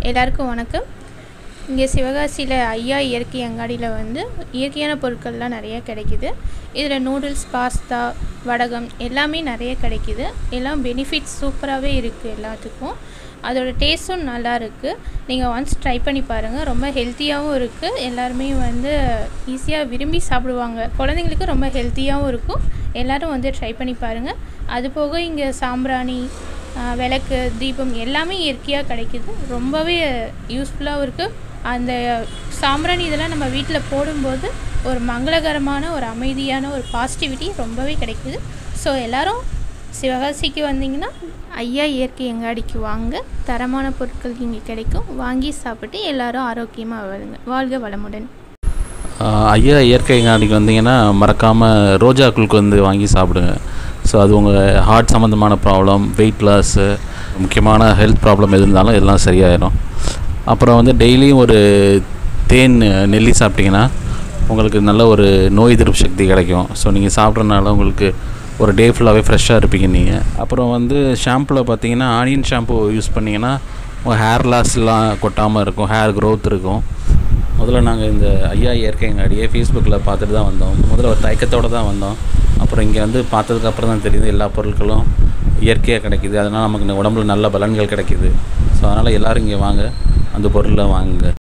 எல்லாருக்கும் வணக்கம் இங்கே சிவகாசியில் ஐயா இயற்கை அங்காடியில் வந்து இயற்கையான பொருட்கள்லாம் நிறைய கிடைக்குது இதில் நூடுல்ஸ் பாஸ்தா வடகம் எல்லாமே நிறைய கிடைக்குது எல்லாம் பெனிஃபிட்ஸ் சூப்பராகவே இருக்குது எல்லாத்துக்கும் அதோட டேஸ்ட்டும் நல்லா இருக்குது நீங்கள் ஒன்ஸ் ட்ரை பண்ணி பாருங்கள் ரொம்ப ஹெல்த்தியாகவும் இருக்குது எல்லாருமே வந்து ஈஸியாக விரும்பி சாப்பிடுவாங்க குழந்தைங்களுக்கு ரொம்ப ஹெல்த்தியாகவும் இருக்கும் எல்லோரும் வந்து ட்ரை பண்ணி பாருங்கள் அது போக இங்கே சாம்பிராணி ஆஹ் விளக்கு தீபம் எல்லாமே இயற்கையாக கிடைக்குது ரொம்பவே யூஸ்ஃபுல்லாகவும் இருக்குது அந்த சாம்பிராணி இதெல்லாம் நம்ம வீட்டில் போடும்போது ஒரு மங்களகரமான ஒரு அமைதியான ஒரு பாசிட்டிவிட்டி ரொம்பவே கிடைக்குது ஸோ எல்லாரும் சிவகாசிக்கு வந்தீங்கன்னா ஐயா இயற்கை அங்காடிக்கு வாங்க தரமான பொருட்கள் இங்கே கிடைக்கும் வாங்கி சாப்பிட்டு எல்லாரும் ஆரோக்கியமாக வாழுங்க வாழ்க வளமுடன் ஆஹ் ஐயா இயற்கை அங்காடிக்கு வந்தீங்கன்னா மறக்காமல் ரோஜாக்களுக்கு வந்து வாங்கி சாப்பிடுங்க ஸோ அது உங்கள் ஹார்ட் சம்மந்தமான ப்ராப்ளம் வெயிட் லாஸு முக்கியமான ஹெல்த் ப்ராப்ளம் எது இருந்தாலும் இதெல்லாம் சரியாயிடும் அப்புறம் வந்து டெய்லியும் ஒரு தேன் நெல்லி சாப்பிட்டிங்கன்னா உங்களுக்கு நல்ல ஒரு நோய் எதிர்ப்பு சக்தி கிடைக்கும் ஸோ நீங்கள் சாப்பிட்றதுனால உங்களுக்கு ஒரு டே ஃபுல்லாகவே ஃப்ரெஷ்ஷாக இருப்பீங்க நீங்கள் அப்புறம் வந்து ஷாம்பில் பார்த்தீங்கன்னா ஆனியன் ஷாம்பு யூஸ் பண்ணிங்கன்னா உங்கள் ஹேர் லாஸ்லாம் கொட்டாமல் இருக்கும் ஹேர் growth இருக்கும் முதல்ல நாங்கள் இந்த ஐயா இயற்கை அடியே ஃபேஸ்புக்கில் பார்த்துட்டு தான் வந்தோம் முதல்ல ஒரு தயக்கத்தோடு தான் வந்தோம் அப்புறம் இங்கே வந்து பார்த்ததுக்கப்புறம் தான் தெரியுது எல்லா பொருட்களும் இயற்கையாக கிடைக்குது அதனால் நமக்கு இந்த உடம்புல நல்ல பலன்கள் கிடைக்குது ஸோ அதனால் எல்லோரும் இங்கே வாங்க அந்த பொருளை வாங்குங்க